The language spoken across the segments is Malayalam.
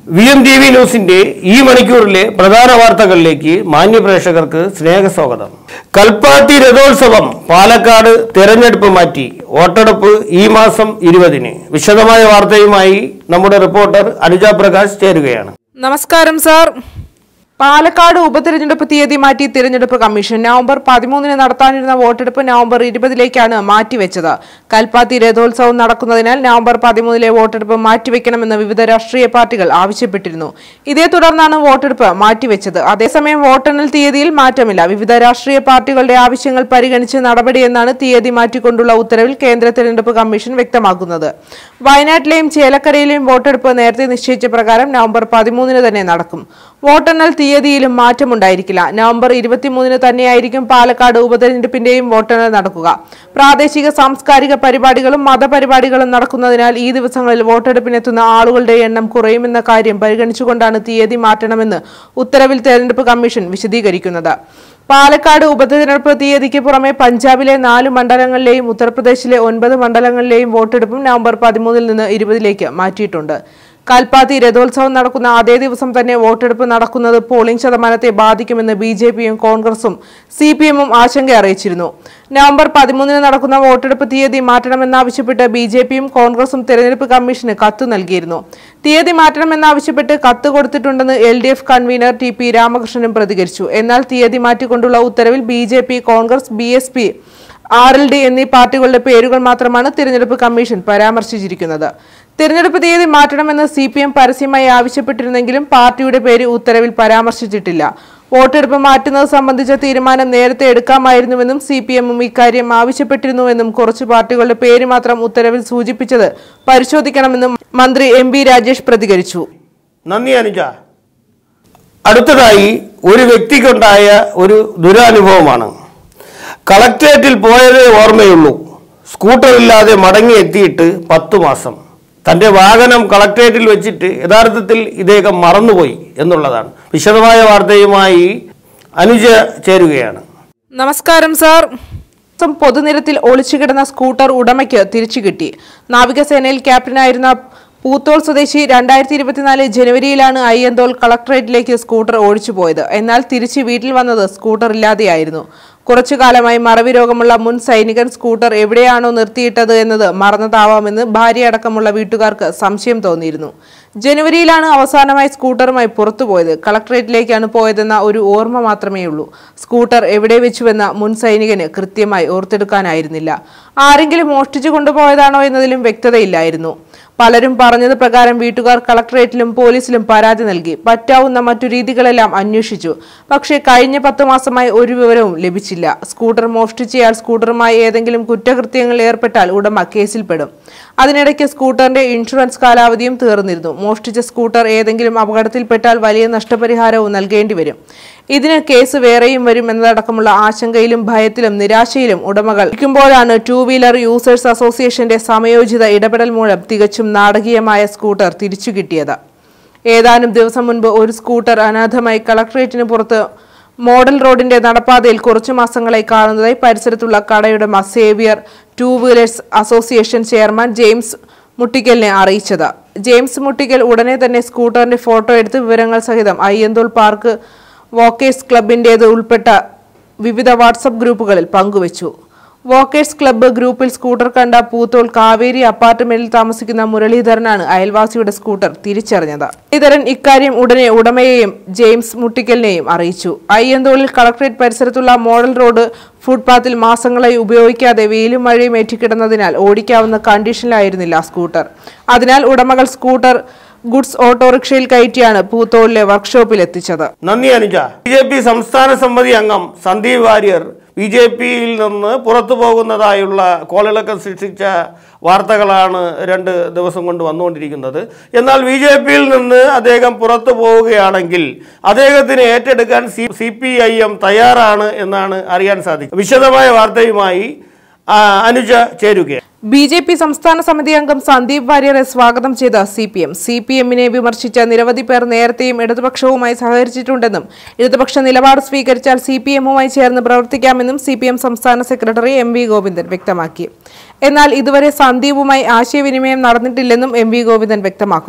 വി എം ടി വി ന്യൂസിന്റെ ഈ മണിക്കൂറിലെ പ്രധാന വാർത്തകളിലേക്ക് മാന്യപ്രേക്ഷകർക്ക് സ്നേഹസ്വാഗതം കൽപ്പാത്തി രഥോത്സവം പാലക്കാട് തെരഞ്ഞെടുപ്പ് മാറ്റി വോട്ടെടുപ്പ് ഈ മാസം ഇരുപതിന് വിശദമായ വാർത്തയുമായി നമ്മുടെ റിപ്പോർട്ടർ അനുജ പ്രകാശ് ചേരുകയാണ് നമസ്കാരം സാർ പാലക്കാട് ഉപതെരഞ്ഞെടുപ്പ് തീയതി മാറ്റി തിരഞ്ഞെടുപ്പ് കമ്മീഷൻ നവംബർ പതിമൂന്നിന് നടത്താനിരുന്ന വോട്ടെടുപ്പ് നവംബർ ഇരുപതിലേക്കാണ് മാറ്റിവെച്ചത് കൽപ്പാത്തി രഥോത്സവം നടക്കുന്നതിനാൽ നവംബർ പതിമൂന്നിലെ വോട്ടെടുപ്പ് മാറ്റിവെക്കണമെന്ന് വിവിധ രാഷ്ട്രീയ പാർട്ടികൾ ആവശ്യപ്പെട്ടിരുന്നു ഇതേ തുടർന്നാണ് വോട്ടെടുപ്പ് മാറ്റിവെച്ചത് അതേസമയം വോട്ടെണ്ണൽ തീയതിയിൽ മാറ്റമില്ല വിവിധ രാഷ്ട്രീയ പാർട്ടികളുടെ ആവശ്യങ്ങൾ പരിഗണിച്ച് നടപടിയെന്നാണ് തീയതി മാറ്റിക്കൊണ്ടുള്ള ഉത്തരവിൽ കേന്ദ്ര തെരഞ്ഞെടുപ്പ് കമ്മീഷൻ വ്യക്തമാക്കുന്നത് വയനാട്ടിലെയും ചേലക്കരയിലെയും വോട്ടെടുപ്പ് നേരത്തെ നിശ്ചയിച്ച പ്രകാരം നവംബർ പതിമൂന്നിന് തന്നെ നടക്കും വോട്ടെണ്ണൽ തീയതിയിലും മാറ്റമുണ്ടായിരിക്കില്ല നവംബർ ഇരുപത്തിമൂന്നിന് തന്നെയായിരിക്കും പാലക്കാട് ഉപതെരഞ്ഞെടുപ്പിന്റെയും വോട്ടെണ്ണൽ നടക്കുക പ്രാദേശിക സാംസ്കാരിക പരിപാടികളും മതപരിപാടികളും നടക്കുന്നതിനാൽ ഈ ദിവസങ്ങളിൽ വോട്ടെടുപ്പിനെത്തുന്ന ആളുകളുടെ എണ്ണം കുറയുമെന്ന കാര്യം പരിഗണിച്ചുകൊണ്ടാണ് തീയതി മാറ്റണമെന്ന് ഉത്തരവിൽ തെരഞ്ഞെടുപ്പ് കമ്മീഷൻ വിശദീകരിക്കുന്നത് പാലക്കാട് ഉപതെരഞ്ഞെടുപ്പ് തീയതിക്ക് പുറമെ പഞ്ചാബിലെ നാല് മണ്ഡലങ്ങളിലെയും ഉത്തർപ്രദേശിലെ ഒൻപത് മണ്ഡലങ്ങളിലെയും വോട്ടെടുപ്പും നവംബർ പതിമൂന്നിൽ നിന്ന് ഇരുപതിലേക്ക് മാറ്റിയിട്ടുണ്ട് കൽപ്പാത്തി രഥോത്സവം നടക്കുന്ന അതേ ദിവസം തന്നെ വോട്ടെടുപ്പ് നടക്കുന്നത് പോളിംഗ് ശതമാനത്തെ ബാധിക്കുമെന്ന് ബി ജെ പിയും കോൺഗ്രസും സി പി എമ്മും ആശങ്ക അറിയിച്ചിരുന്നു നവംബർ പതിമൂന്നിന് നടക്കുന്ന വോട്ടെടുപ്പ് തീയതി മാറ്റണമെന്നാവശ്യപ്പെട്ട് ബി ജെ പിയും കോൺഗ്രസും തെരഞ്ഞെടുപ്പ് കമ്മീഷന് കത്ത് നൽകിയിരുന്നു തീയതി മാറ്റണമെന്നാവശ്യപ്പെട്ട് കത്ത് കൊടുത്തിട്ടുണ്ടെന്ന് L D F convener T P രാമകൃഷ്ണനും പ്രതികരിച്ചു എന്നാൽ തീയതി മാറ്റിക്കൊണ്ടുള്ള ഉത്തരവിൽ B J P Congress B S P R L D എന്നീ പാർട്ടികളുടെ പേരുകൾ മാത്രമാണ് തിരഞ്ഞെടുപ്പ് കമ്മീഷൻ പരാമർശിച്ചിരിക്കുന്നത് തിരഞ്ഞെടുപ്പ് തീയതി മാറ്റണമെന്ന് സി പി എം പരസ്യമായി ആവശ്യപ്പെട്ടിരുന്നെങ്കിലും പാർട്ടിയുടെ പേര് ഉത്തരവിൽ പരാമർശിച്ചിട്ടില്ല വോട്ടെടുപ്പ് മാറ്റുന്നത് സംബന്ധിച്ച തീരുമാനം നേരത്തെ എടുക്കാമായിരുന്നുവെന്നും സി പി എമ്മും ഇക്കാര്യം ആവശ്യപ്പെട്ടിരുന്നുവെന്നും കുറച്ചു പാർട്ടികളുടെ പേര് മാത്രം ഉത്തരവിൽ സൂചിപ്പിച്ചത് പരിശോധിക്കണമെന്നും മന്ത്രി എം ബി രാജേഷ് പ്രതികരിച്ചു നന്ദി അനുജ അടുത്തതായി ഒരു വ്യക്തിക്കുണ്ടായ ഒരു ദുരനുഭവമാണ് കളക്ട്രേറ്റിൽ പോയതേ ഓർമ്മയുള്ളൂ സ്കൂട്ടറില്ലാതെ മടങ്ങിയെത്തിയിട്ട് പത്തു മാസം തൻ്റെ വാഹനം കളക്ട്രേറ്റിൽ വെച്ചിട്ട് യഥാർത്ഥത്തിൽ ഇദ്ദേഹം മറന്നുപോയി എന്നുള്ളതാണ് വിശദമായ വാർത്തയുമായി അനുജ ചേരുകയാണ് നമസ്കാരം സാർ ദിവസം പൊതുനിരത്തിൽ ഒളിച്ചുകിടന്ന സ്കൂട്ടർ ഉടമയ്ക്ക് തിരിച്ചു കിട്ടി നാവികസേനയിൽ ക്യാപ്റ്റനായിരുന്ന പൂത്തോൾ സ്വദേശി രണ്ടായിരത്തി ഇരുപത്തിനാല് ജനുവരിയിലാണ് അയ്യന്തോൾ കളക്ടറേറ്റിലേക്ക് സ്കൂട്ടർ ഓടിച്ചു പോയത് എന്നാൽ തിരിച്ച് വീട്ടിൽ വന്നത് സ്കൂട്ടർ ഇല്ലാതെയായിരുന്നു കുറച്ചു കാലമായി മറവി രോഗമുള്ള മുൻ സൈനികൻ സ്കൂട്ടർ എവിടെയാണോ നിർത്തിയിട്ടത് എന്നത് മറന്നതാവാമെന്ന് ഭാര്യയടക്കമുള്ള വീട്ടുകാർക്ക് സംശയം തോന്നിയിരുന്നു ജനുവരിയിലാണ് അവസാനമായി സ്കൂട്ടറുമായി പുറത്തുപോയത് കളക്ടറേറ്റിലേക്കാണ് പോയതെന്ന ഒരു ഓർമ്മ മാത്രമേ ഉള്ളൂ സ്കൂട്ടർ എവിടെ വെച്ചുവെന്ന മുൻ സൈനികന് കൃത്യമായി ഓർത്തെടുക്കാനായിരുന്നില്ല ആരെങ്കിലും മോഷ്ടിച്ചു കൊണ്ടുപോയതാണോ എന്നതിലും വ്യക്തതയില്ലായിരുന്നു പലരും പറഞ്ഞത് പ്രകാരം വീട്ടുകാർ കളക്ടറേറ്റിലും പോലീസിലും പരാതി നൽകി പറ്റാവുന്ന മറ്റു രീതികളെല്ലാം അന്വേഷിച്ചു പക്ഷേ കഴിഞ്ഞ പത്ത് മാസമായി ഒരു വിവരവും ലഭിച്ചില്ല സ്കൂട്ടർ മോഷ്ടിച്ചയാൾ സ്കൂട്ടറുമായി ഏതെങ്കിലും കുറ്റകൃത്യങ്ങളിൽ ഏർപ്പെട്ടാൽ ഉടമ കേസിൽപ്പെടും അതിനിടയ്ക്ക് സ്കൂട്ടറിന്റെ ഇൻഷുറൻസ് കാലാവധിയും തീർന്നിരുന്നു മോഷ്ടിച്ച സ്കൂട്ടർ ഏതെങ്കിലും അപകടത്തിൽപ്പെട്ടാൽ വലിയ നഷ്ടപരിഹാരവും നൽകേണ്ടി വരും ഇതിന് കേസ് വേറെയും വരും എന്നതടക്കമുള്ള ആശങ്കയിലും ഭയത്തിലും നിരാശയിലും ഉടമകൾ ഇരിക്കുമ്പോഴാണ് ടൂ വീലർ യൂസേഴ്സ് അസോസിയേഷന്റെ സമയോചിത ഇടപെടൽ മൂലം തികച്ചും നാടകീയമായ സ്കൂട്ടർ തിരിച്ചു കിട്ടിയത് ഏതാനും ദിവസം മുൻപ് ഒരു സ്കൂട്ടർ അനാഥമായി കളക്ടറേറ്റിന് പുറത്ത് മോഡൽ റോഡിന്റെ നടപ്പാതയിൽ കുറച്ചു മാസങ്ങളായി കാണുന്നതായി പരിസരത്തുള്ള കടയുടമ Xavier two wheelers association chairman James മുട്ടിക്കലിനെ അറിയിച്ചത് ജെയിംസ് മുട്ടിക്കൽ ഉടനെ തന്നെ സ്കൂട്ടറിന്റെ ഫോട്ടോ എടുത്ത് വിവരങ്ങൾ സഹിതം അയ്യന്തോൾ പാർക്ക് വോക്കേഴ്സ് ക്ലബിൻ്റേത് ഉൾപ്പെട്ട വിവിധ വാട്സപ്പ് ഗ്രൂപ്പുകളിൽ പങ്കുവച്ചു വോക്കേഴ്സ് ക്ലബ്ബ് ഗ്രൂപ്പിൽ സ്കൂട്ടർ കണ്ട പൂത്തോൾ കാവേരി അപ്പാർട്ട്മെന്റിൽ താമസിക്കുന്ന മുരളീധരനാണ് അയൽവാസിയുടെ സ്കൂട്ടർ തിരിച്ചറിഞ്ഞത് മുരളീധരൻ ഇക്കാര്യം ഉടനെ ഉടമയെയും ജെയിംസ് മുട്ടിക്കലിനെയും അറിയിച്ചു അയ്യന്തോളിൽ കളക്ടറേറ്റ് പരിസരത്തുള്ള മോഡൽ റോഡ് ഫുട്പാത്തിൽ മാസങ്ങളായി ഉപയോഗിക്കാതെ വെയിലും മഴയും ഏറ്റിക്കിടന്നതിനാൽ ഓടിക്കാവുന്ന കണ്ടീഷനിലായിരുന്നില്ല സ്കൂട്ടർ അതിനാൽ ഉടമകൾ സ്കൂട്ടർ ഗുഡ്സ് ഓട്ടോറിക്ഷയിൽ കയറ്റിയാണ് പൂത്തോളിലെ വർക്ക്ഷോപ്പിൽ എത്തിച്ചത് നന്ദി അനുജ ബി ജെ പി സംസ്ഥാന സമിതി അംഗം സന്ദീപ് വാര്യർ ബി ജെ പിയിൽ നിന്ന് പുറത്തു പോകുന്നതായുള്ള കോളിളക്കം സൃഷ്ടിച്ച വാർത്തകളാണ് രണ്ട് ദിവസം കൊണ്ട് വന്നുകൊണ്ടിരിക്കുന്നത് എന്നാൽ ബി ജെ പിയിൽ നിന്ന് അദ്ദേഹം പുറത്തു പോവുകയാണെങ്കിൽ അദ്ദേഹത്തിന് ഏറ്റെടുക്കാൻ C C P I M തയ്യാറാണ് എന്നാണ് അറിയാൻ സാധിക്കും വിശദമായ വാർത്തയുമായി ആ, അനുജ ചേരുകയാണ് ബി ജെ പി സംസ്ഥാന സമിതി അംഗം സന്ദീപ് വാര്യരെ സ്വാഗതം ചെയ്ത C P M C P എമ്മിനെ വിമർശിച്ച നിരവധി പേർ നേരത്തെയും ഇടതുപക്ഷവുമായി സഹകരിച്ചിട്ടുണ്ടെന്നും ഇടതുപക്ഷ നിലപാട് സ്വീകരിച്ചാൽ സി പി എമ്മുമായി ചേർന്ന് പ്രവർത്തിക്കാമെന്നും സി പി എം സംസ്ഥാന സെക്രട്ടറി എം വി ഗോവിന്ദൻ വ്യക്തമാക്കി എന്നാൽ ഇതുവരെ സന്ദീപുമായി ആശയവിനിമയം നടന്നിട്ടില്ലെന്നും എം വി ഗോവിന്ദൻ വ്യക്തമാക്കുന്നു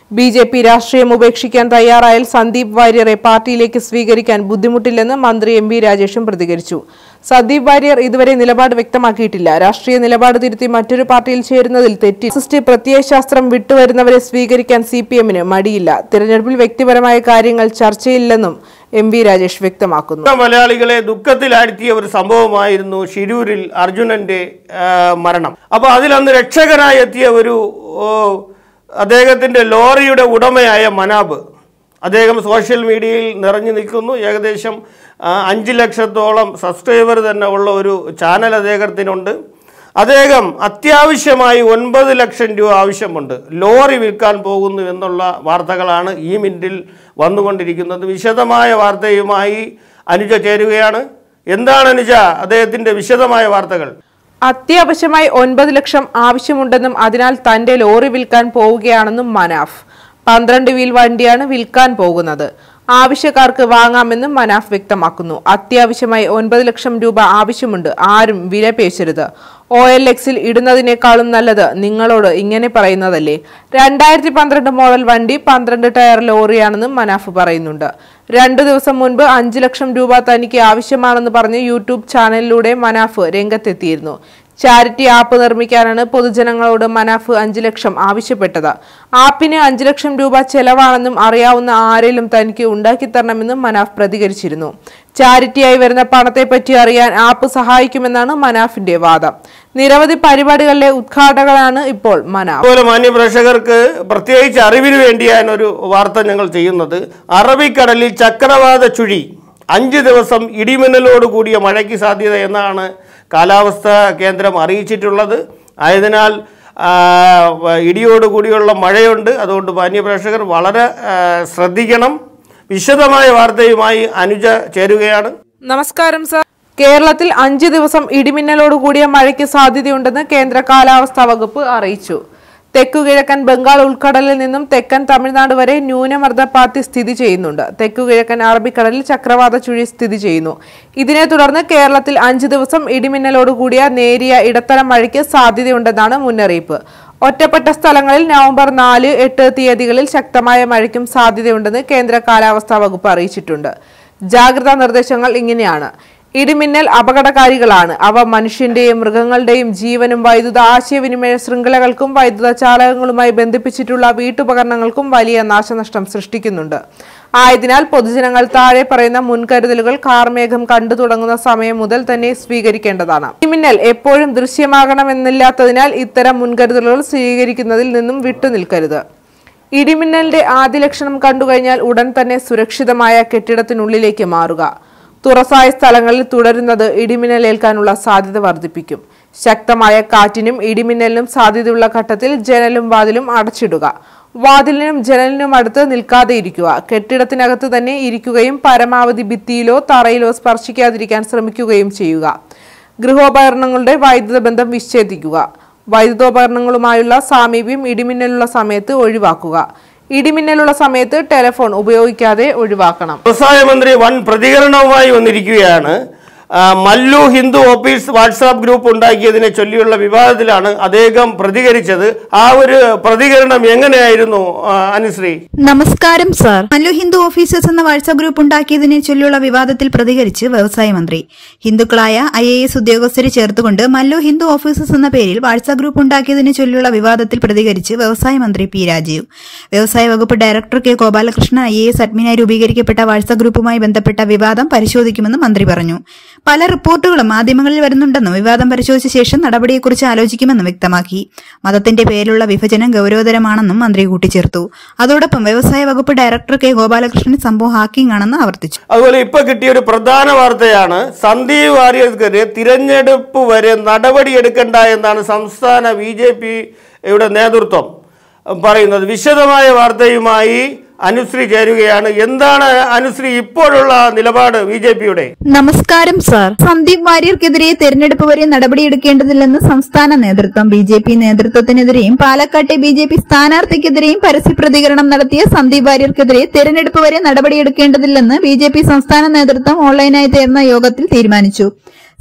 ബി ജെ പി രാഷ്ട്രീയം ഉപേക്ഷിക്കാൻ തയ്യാറായാൽ സന്ദീപ് വാര്യറെ പാർട്ടിയിലേക്ക് സ്വീകരിക്കാൻ ബുദ്ധിമുട്ടില്ലെന്ന് മന്ത്രി എം ബി രാജേഷും പ്രതികരിച്ചു സന്ദീപ് വാര്യർ ഇതുവരെ നിലപാട് വ്യക്തമാക്കിയിട്ടില്ല രാഷ്ട്രീയ നിലപാട് തിരുത്തി മറ്റൊരു പാർട്ടിയിൽ ചേരുന്നതിൽ തെറ്റി സിസ്റ്റ് പ്രത്യയശാസ്ത്രം വിട്ടുവരുന്നവരെ സ്വീകരിക്കാൻ സി പി എമ്മിന് മടിയില്ല തിരഞ്ഞെടുപ്പിൽ വ്യക്തിപരമായ കാര്യങ്ങൾ ചർച്ചയില്ലെന്നും എം ബി രാജേഷ് വ്യക്തമാക്കുന്നു മലയാളികളെ ദുഃഖത്തിലാഴ്ത്തിയ ഒരു സംഭവമായിരുന്നു ഷിരൂരിൽ അർജുനന്റെ ആ, മരണം അപ്പോൾ അതിൽ അന്ന് രക്ഷകനായി എത്തിയ ഒരു ഓ, അദ്ദേഹത്തിന്റെ ലോറിയുടെ ഉടമയായ മനാബ് അദ്ദേഹം സോഷ്യൽ മീഡിയയിൽ നിറഞ്ഞു നിൽക്കുന്നു ഏകദേശം ആ, അഞ്ച് ലക്ഷത്തോളം സബ്സ്ക്രൈബർ തന്നെ ഉള്ള ഒരു ചാനൽ അദ്ദേഹത്തിനുണ്ട് അദ്ദേഹം അത്യാവശ്യമായി ഒൻപത് ലക്ഷം രൂപ ആവശ്യമുണ്ട് ലോറി വിൽക്കാൻ പോകുന്നു എന്നുള്ള വാർത്തകളാണ് ഈ മിനിറ്റിൽ വന്നുകൊണ്ടിരിക്കുന്നത് വിശദമായ വാർത്തയുമായി അനുജ ചേരുകയാണ് എന്താണ് അനുജ അദ്ദേഹത്തിൻ്റെ വിശദമായ വാർത്തകൾ അത്യാവശ്യമായി ഒൻപത് ലക്ഷം ആവശ്യമുണ്ടെന്നും അതിനാൽ തന്റെ ലോറി വിൽക്കാൻ പോവുകയാണെന്നും മനാഫ് പന്ത്രണ്ട് വീൽ വണ്ടിയാണ് വിൽക്കാൻ പോകുന്നത് ആവശ്യക്കാർക്ക് വാങ്ങാമെന്നും മനാഫ് വ്യക്തമാക്കുന്നു അത്യാവശ്യമായി ഒൻപത് ലക്ഷം രൂപ ആവശ്യമുണ്ട് ആരും വില പേശരുത് ഒ എൽ എക്സിൽ ഇടുന്നതിനേക്കാളും നല്ലത് നിങ്ങളോട് ഇങ്ങനെ പറയുന്നതല്ലേ രണ്ടായിരത്തി പന്ത്രണ്ട് മോഡൽ വണ്ടി പന്ത്രണ്ട് ടയർ ലോറിയാണെന്നും മനാഫ് പറയുന്നുണ്ട് രണ്ടു ദിവസം മുൻപ് അഞ്ചു ലക്ഷം രൂപ തനിക്ക് ആവശ്യമാണെന്ന് പറഞ്ഞ് യൂട്യൂബ് ചാനലിലൂടെ മനാഫ് രംഗത്തെത്തിയിരുന്നു ചാരിറ്റി ആപ്പ് നിർമ്മിക്കാനാണ് പൊതുജനങ്ങളോട് മനാഫ് അഞ്ചു ലക്ഷം ആവശ്യപ്പെട്ടത് ആപ്പിന് അഞ്ചു ലക്ഷം രൂപ ചെലവാണെന്നും അറിയാവുന്ന ആരെങ്കിലും തനിക്ക് ഉണ്ടാക്കിത്തരണമെന്നും മനാഫ് പ്രതികരിച്ചിരുന്നു ചാരിറ്റിയായി വരുന്ന പണത്തെപ്പറ്റി അറിയാൻ ആപ്പ് സഹായിക്കുമെന്നാണ് മനാഫിന്റെ വാദം നിരവധി പരിപാടികളിലെ ഉദ്ഘാടകനാണ് ഇപ്പോൾ മനാഫ് അതുപോലെ മാന്യ പ്രേക്ഷകർക്ക് പ്രത്യേകിച്ച് അറിവിന് വേണ്ടിയാണ് ഒരു വാർത്ത ഞങ്ങൾ ചെയ്യുന്നത് അറബിക്കടലിൽ ചക്രവാത ചുഴി അഞ്ച് ദിവസം ഇടിമിന്നലോട് കൂടിയ മഴയ്ക്ക് സാധ്യത എന്നാണ് കാലാവസ്ഥാ കേന്ദ്രം അറിയിച്ചിട്ടുള്ളത് ആയതിനാൽ ആ, വ- ഇടിയോട് കൂടിയുള്ള മഴയുണ്ട് അതുകൊണ്ട് മാന്യ പ്രേക്ഷകർ വളരെ ആ, ശ്രദ്ധിക്കണം വിശദമായ വാർത്തയുമായി അനുജ ചേരുകയാണ് നമസ്കാരം സർ കേരളത്തിൽ അഞ്ച് ദിവസം ഇടിമിന്നലോട് കൂടിയ മഴയ്ക്ക് സാധ്യതയുണ്ടെന്ന് കേന്ദ്ര കാലാവസ്ഥാ വകുപ്പ് അറിയിച്ചു തെക്കുകിഴക്കൻ ബംഗാൾ ഉൾക്കടലിൽ നിന്നും തെക്കൻ തമിഴ്നാട് വരെ ന്യൂനമർദ്ദപാത്തി സ്ഥിതി ചെയ്യുന്നുണ്ട് തെക്കുകിഴക്കൻ അറബിക്കടലിൽ ചക്രവാത ചുഴി സ്ഥിതി ചെയ്യുന്നു ഇതിനെ തുടർന്ന് കേരളത്തിൽ അഞ്ച് ദിവസം ഇടിമിന്നലോട് കൂടിയ നേരിയ ഇടത്തരം മഴയ്ക്ക് സാധ്യതയുണ്ടെന്നാണ് മുന്നറിയിപ്പ് ഒറ്റപ്പെട്ട സ്ഥലങ്ങളിൽ നവംബർ നാല് എട്ട് തീയതികളിൽ ശക്തമായ മഴയ്ക്കും സാധ്യതയുണ്ടെന്ന് കേന്ദ്ര കാലാവസ്ഥാ വകുപ്പ് അറിയിച്ചിട്ടുണ്ട് ജാഗ്രതാ നിർദ്ദേശങ്ങൾ ഇങ്ങനെയാണ് ഇടിമിന്നൽ അപകടകാരികളാണ് അവ മനുഷ്യന്റെയും മൃഗങ്ങളുടെയും ജീവനും വൈദ്യുത ആശയവിനിമയ ശൃംഖലകൾക്കും വൈദ്യുത ചാലകങ്ങളുമായി ബന്ധിപ്പിച്ചിട്ടുള്ള വീട്ടുപകരണങ്ങൾക്കും വലിയ നാശനഷ്ടം സൃഷ്ടിക്കുന്നുണ്ട് ആയതിനാൽ പൊതുജനങ്ങൾ താഴെ പറയുന്ന മുൻകരുതലുകൾ കാർമേഘം കണ്ടു തുടങ്ങുന്ന സമയം മുതൽ തന്നെ സ്വീകരിക്കേണ്ടതാണ് ഇടിമിന്നൽ എപ്പോഴും ദൃശ്യമാകണമെന്നില്ലാത്തതിനാൽ ഇത്തരം മുൻകരുതലുകൾ സ്വീകരിക്കുന്നതിൽ നിന്നും വിട്ടുനിൽക്കരുത് ഇടിമിന്നലിന്റെ ആദ്യ ലക്ഷണം കണ്ടുകഴിഞ്ഞാൽ ഉടൻ തന്നെ സുരക്ഷിതമായ കെട്ടിടത്തിനുള്ളിലേക്ക് മാറുക തുറസായ സ്ഥലങ്ങളിൽ തുടരുന്നത് ഇടിമിന്നലേൽക്കാനുള്ള സാധ്യത വർദ്ധിപ്പിക്കും ശക്തമായ കാറ്റിനും ഇടിമിന്നലിനും സാധ്യതയുള്ള ഘട്ടത്തിൽ ജനലും വാതിലും അടച്ചിടുക വാതിലിനും ജനലിനും അടുത്ത് നിൽക്കാതെ ഇരിക്കുക കെട്ടിടത്തിനകത്ത് തന്നെ ഇരിക്കുകയും പരമാവധി ഭിത്തിയിലോ തറയിലോ സ്പർശിക്കാതിരിക്കാൻ ശ്രമിക്കുകയും ചെയ്യുക ഗൃഹോപകരണങ്ങളുടെ വൈദ്യുത ബന്ധം വിച്ഛേദിക്കുക വൈദ്യുതോപകരണങ്ങളുമായുള്ള സാമീപ്യം ഇടിമിന്നലുള്ള സമയത്ത് ഒഴിവാക്കുക ഇടിമിന്നലുള്ള സമയത്ത് ടെലിഫോൺ ഉപയോഗിക്കാതെ ഒഴിവാക്കണം വ്യവസായ മന്ത്രി വൻ പ്രതികരണവുമായി വന്നിരിക്കുകയാണ് ആ, Mallu Hindu office WhatsApp group ഉണ്ടാക്കിയതിനെ ചൊല്ലിയുള്ള വിവാദത്തിലാണ് അദ്ദേഹം പ്രതികരിച്ചത് ആ ഒരു പ്രതികരണം എങ്ങനെയായിരുന്നു ആ, അനുശ്രീ നമസ്കാരം സാർ മല്ലു ഹിന്ദു ഓഫീസേഴ്സ് എന്ന വാട്സാപ്പ് ഗ്രൂപ്പ് ഉണ്ടാക്കിയതിനെ ചൊല്ലിയുള്ള വിവാദത്തിൽ പ്രതികരിച്ച് വ്യവസായ മന്ത്രി ഹിന്ദുക്കളായ ഐ എ എസ് ഉദ്യോഗസ്ഥരെ ചേർത്തുകൊണ്ട് മല്ലു ഹിന്ദു ഓഫീസേഴ്സ് എന്ന പേരിൽ വാട്സാപ്പ് ഗ്രൂപ്പ് ഉണ്ടാക്കിയതിനെ ചൊല്ലിയുള്ള വിവാദത്തിൽ പ്രതികരിച്ച് വ്യവസായ മന്ത്രി പി രാജീവ് വ്യവസായ വകുപ്പ് director K Gopalakrishnan I A S അഡ്മിനായി രൂപീകരിക്കപ്പെട്ട വാട്സാപ്പ് ഗ്രൂപ്പുമായി ബന്ധപ്പെട്ട വിവാദം പരിശോധിക്കുമെന്ന് മന്ത്രി പറഞ്ഞു പല റിപ്പോർട്ടുകളും മാധ്യമങ്ങളിൽ വരുന്നുണ്ടെന്നും വിവാദം പരിശോധിച്ച ശേഷം നടപടിയെക്കുറിച്ച് ആലോചിക്കുമെന്നും വ്യക്തമാക്കി മതത്തിന്റെ പേരിലുള്ള വിഭജനം ഗൌരവതരമാണെന്നും മന്ത്രി കൂട്ടിച്ചേർത്തു അതോടൊപ്പം വ്യവസായ വകുപ്പ് ഡയറക്ടർ കെ ഗോപാലകൃഷ്ണൻ സംഭവം ഹാക്കിംഗ് ആണെന്ന് ആവർത്തിച്ചു അതുപോലെ ഇപ്പൊ കിട്ടിയ ഒരു പ്രധാന വാർത്തയാണ് സന്ദീപ് വാര്യർക്കെതിരെ തിരഞ്ഞെടുപ്പ് വരെ നടപടിയെടുക്കണ്ട എന്നാണ് സംസ്ഥാന ബി ജെ പിയുടെ നേതൃത്വം പറയുന്നത് വിശദമായ വാർത്തയുമായി അനുശ്രീ ചേരുകയാണ് എന്താണ് അനുശ്രീ ഇപ്പോഴുള്ള നിലപാട് ബി ജെ പിയുടെ നമസ്കാരം സാർ സന്ദീപ് വാര്യർക്കെതിരെ തെരഞ്ഞെടുപ്പ് വരെ നടപടിയെടുക്കേണ്ടതില്ലെന്ന് സംസ്ഥാന നേതൃത്വം ബി ജെ പി നേതൃത്വത്തിനെതിരെയും പാലക്കാട്ടെ ബി ജെ പി സ്ഥാനാർത്ഥിക്കെതിരെയും പരസ്യ പ്രതികരണം നടത്തിയ സന്ദീപ് വാര്യർക്കെതിരെ തെരഞ്ഞെടുപ്പ് വരെ നടപടിയെടുക്കേണ്ടതില്ലെന്ന് ബി ജെ പി സംസ്ഥാന നേതൃത്വം ഓൺലൈനായി ചേർന്ന യോഗത്തിൽ തീരുമാനിച്ചു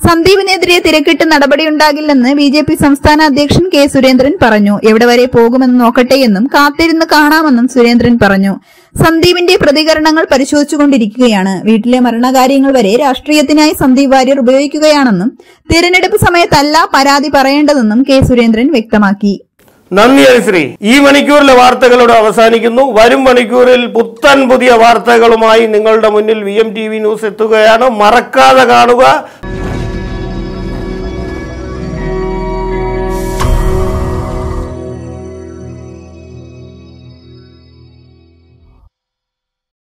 സന്ദീപിനെതിരെ തിരക്കിട്ട് നടപടിയുണ്ടാകില്ലെന്ന് ബി ജെ പി സംസ്ഥാന അധ്യക്ഷൻ കെ സുരേന്ദ്രൻ പറഞ്ഞു എവിടെ വരെ പോകുമെന്ന് നോക്കട്ടെ എന്നും കാത്തിരുന്ന് കാണാമെന്നും സുരേന്ദ്രൻ പറഞ്ഞു സന്ദീപിന്റെ പ്രതികരണങ്ങൾ പരിശോധിച്ചുകൊണ്ടിരിക്കുകയാണ് വീട്ടിലെ മരണകാര്യങ്ങൾ വരെ രാഷ്ട്രീയത്തിനായി സന്ദീപ് വാര്യർ ഉപയോഗിക്കുകയാണെന്നും തിരഞ്ഞെടുപ്പ് സമയത്തല്ല പരാതി പറയേണ്ടതെന്നും കെ സുരേന്ദ്രൻ വ്യക്തമാക്കി നന്ദി ഹരിശ്രീ ഈ മണിക്കൂറിലെ വാർത്തകളോട് അവസാനിക്കുന്നു വരും മണിക്കൂറിൽ പുത്തൻ പുതിയ വാർത്തകളുമായി നിങ്ങളുടെ മുന്നിൽ V M T V news എത്തുകയാണ് മറക്കാതെ കാണുക